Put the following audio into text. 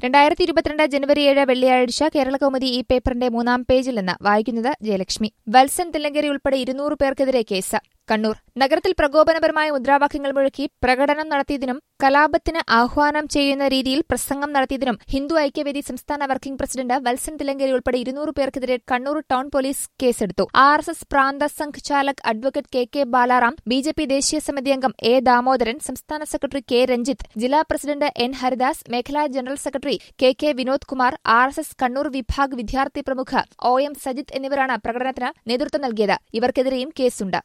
രണ്ടായിരത്തി ഇരുപത്തിരണ്ട് ജനുവരി ഏഴ് വെള്ളിയാഴ്ച കേരള കൗമുദി ഈ പേപ്പറിന്റെ മൂന്നാം പേജിൽ നിന്ന് വായിക്കുന്നത് ജയലക്ഷ്മി വത്സൻ തില്ലങ്കേരി ഉൾപ്പെടെ ഇരുന്നൂറ് പേർക്കെതിരെ കേസ് കണ്ണൂർ നഗരത്തിൽ പ്രകോപനപരമായ മുദ്രാവാക്യങ്ങൾ മുഴക്കി പ്രകടനം നടത്തിയതിനും കലാപത്തിന് ആഹ്വാനം ചെയ്യുന്ന രീതിയിൽ പ്രസംഗം നടത്തിയതിനും ഹിന്ദു ഐക്യവേദി സംസ്ഥാന വർക്കിംഗ് പ്രസിഡന്റ് വത്സൻ തിലങ്കേരി ഉൾപ്പെടെ ഇരുന്നൂറ് പേർക്കെതിരെ കണ്ണൂർ ടൗൺ പോലീസ് കേസെടുത്തു ആർ എസ് എസ് പ്രാന്ത സംഘ് ചാലക് advocate K K Balaram B J P ദേശീയ സമിതി അംഗം എ ദാമോദരൻ സംസ്ഥാന സെക്രട്ടറി കെ രഞ്ജിത്ത് ജില്ലാ പ്രസിഡന്റ് എൻ ഹരിദാസ് മേഖലാ general secretary K K Vinod Kumar R S S Kannur വിഭാഗ് വിദ്യാർത്ഥി പ്രമുഖ ഒ എം സജിത്ത് എന്നിവരാണ് പ്രകടനത്തിന് നേതൃത്വം നൽകിയത് ഇവർക്കെതിരെയും കേസുണ്ട്